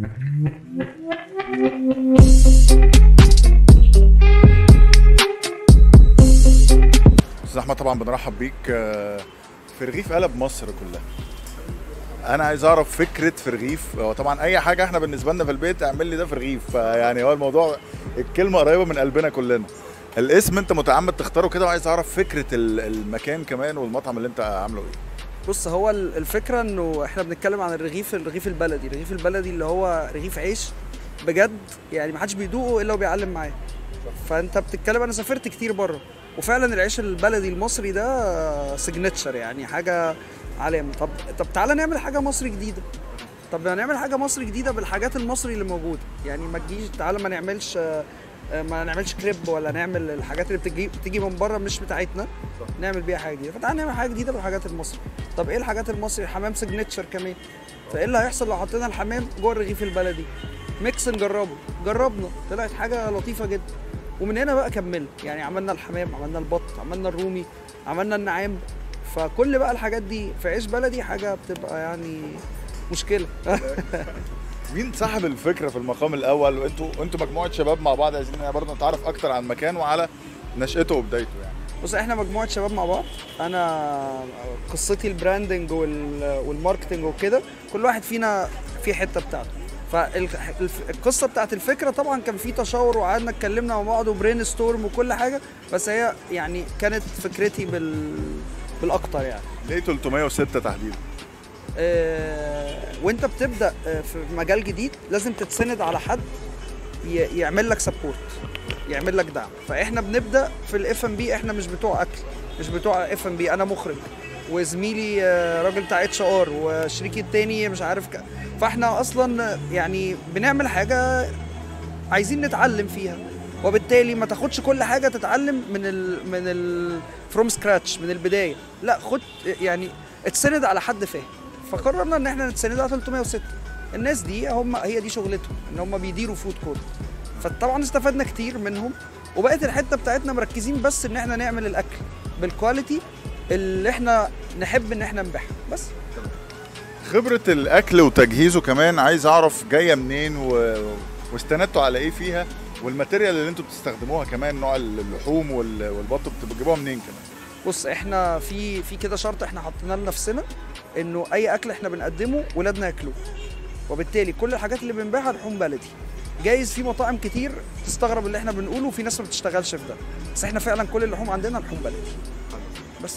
استاذ احمد طبعا بنرحب بيك آه، في رغيف قلب مصر كلها انا عايز اعرف فكره في رغيف هو طبعا اي حاجه احنا بالنسبه لنا في البيت اعمل لي ده في رغيف فيعني هو الموضوع الكلمه قريبه من قلبنا كلنا الاسم انت متعمد تختاره كده وعايز اعرف فكره ال- المكان كمان والمطعم اللي انت عامله ايه بص هو ال- الفكره انه احنا بنتكلم عن الرغيف الرغيف البلدي الرغيف البلدي اللي هو رغيف عيش بجد يعني ما حدش بيدوقه الا وبيعلم معاه فانت بتتكلم انا سافرت كتير بره وفعلا العيش البلدي المصري ده سيجنتشر يعني حاجه علامه طب طب تعالى نعمل حاجه مصري جديده طب نعمل حاجه مصري جديده بالحاجات المصري اللي موجوده يعني ما تجيش تعالى ما نعملش آه، آه، ما نعملش كريب ولا نعمل الحاجات اللي بتجي بتيجي من بره مش بتاعتنا نعمل بيها حاجه جديده فتعالى نعمل حاجه جديده بالحاجات المصري طب ايه الحاجات المصري الحمام سيجنتشر كمان فايه اللي هيحصل لو حطينا الحمام جوه الرغيف البلدي ميكس نجربه جربنا طلعت حاجه لطيفه جدا ومن هنا بقى كملنا يعني عملنا الحمام عملنا البط عملنا الرومي عملنا النعام فكل بقى الحاجات دي في عيش بلدي حاجه بتبقى يعني مشكله مين صاحب الفكره في المقام الاول وانتوا انتوا مجموعه شباب مع بعض عايزين برضه نتعرف اكتر عن المكان وعلى نشأته وبدايته يعني بص احنا مجموعه شباب مع بعض انا قصتي البراندنج وال- والماركتنج وكده كل واحد فينا في حته بتاعته فالقصه بتاعت الفكره طبعا كان في تشاور وقعدنا اتكلمنا مع بعض وبرين ستورم وكل حاجه بس هي يعني كانت فكرتي بال بالاكتر يعني ليه 306 تحديدا آه، وانت بتبدا آه، في مجال جديد لازم تتسند على حد ي- يعمل لك سبورت يعمل لك دعم فاحنا بنبدا في الاف ام بي احنا مش بتوع اكل مش بتوع اف ام بي انا مخرج وزميلي آه، راجل بتاع اتش ار وشريكي التاني مش عارف ك... فاحنا اصلا يعني بنعمل حاجه عايزين نتعلم فيها وبالتالي ما تاخدش كل حاجه تتعلم من ال من ال فروم سكراتش من البدايه لا خد يعني اتسند على حد فاهم فقررنا ان احنا نتسند على 306 الناس دي هم هي دي شغلتهم ان هم بيديروا فود كورت فطبعا استفدنا كتير منهم وبقت الحته بتاعتنا مركزين بس ان احنا نعمل الاكل بالكواليتي اللي احنا نحب ان احنا نبيعها بس خبره الاكل وتجهيزه كمان عايز اعرف جايه منين و... واستندتوا على ايه فيها والماتيريال اللي انتوا بتستخدموها كمان نوع اللحوم وال... والبط بتجيبوها منين كمان بص احنا في في كده شرط احنا حطيناه لنفسنا انه اي اكل احنا بنقدمه ولادنا ياكلوه وبالتالي كل الحاجات اللي بنبيعها لحوم بلدي جايز في مطاعم كتير تستغرب اللي احنا بنقوله وفي ناس ما بتشتغلش في ده بس احنا فعلا كل اللحوم عندنا لحوم بلدي بس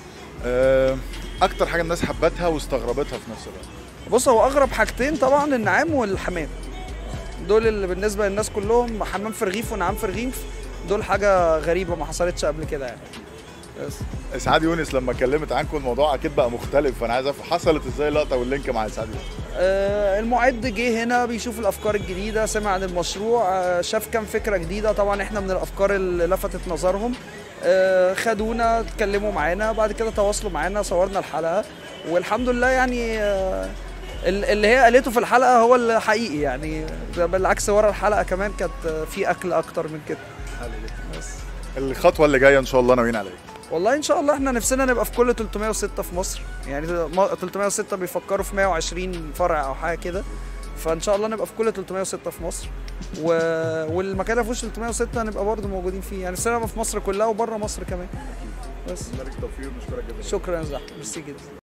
آه، اكتر حاجه الناس حبتها واستغربتها في نفس الوقت بص هو اغرب حاجتين طبعا النعام والحمام دول اللي بالنسبه للناس كلهم حمام في رغيف ونعام في رغيف دول حاجه غريبه ما حصلتش قبل كده يعني بس اسعاد يونس لما كلمت عنكم الموضوع اكيد بقى مختلف فانا عايز اعرف حصلت ازاي اللقطه واللينك مع اسعاد يونس آه، المعد جه هنا بيشوف الافكار الجديده سمع عن المشروع آه، شاف كام فكره جديده طبعا احنا من الافكار اللي لفتت نظرهم آه، خدونا اتكلموا معانا بعد كده تواصلوا معانا صورنا الحلقه والحمد لله يعني آه، ال- اللي هي قالته في الحلقه هو الحقيقي يعني بالعكس ورا الحلقه كمان كانت آه، في اكل اكتر من كده بس الخطوه اللي جايه ان شاء الله ناويين على ايه والله ان شاء الله احنا نفسنا نبقى في كل 306 في مصر يعني م- 306 بيفكروا في 120 فرع او حاجه كده فان شاء الله نبقى في كل 306 في مصر و... والمكان اللي فيهوش 306 هنبقى برضه موجودين فيه يعني نفسنا نبقى في مصر كلها وبره مصر كمان بس مالك توفيق مشكورك جدا شكرا يا زحمه ميرسي جدا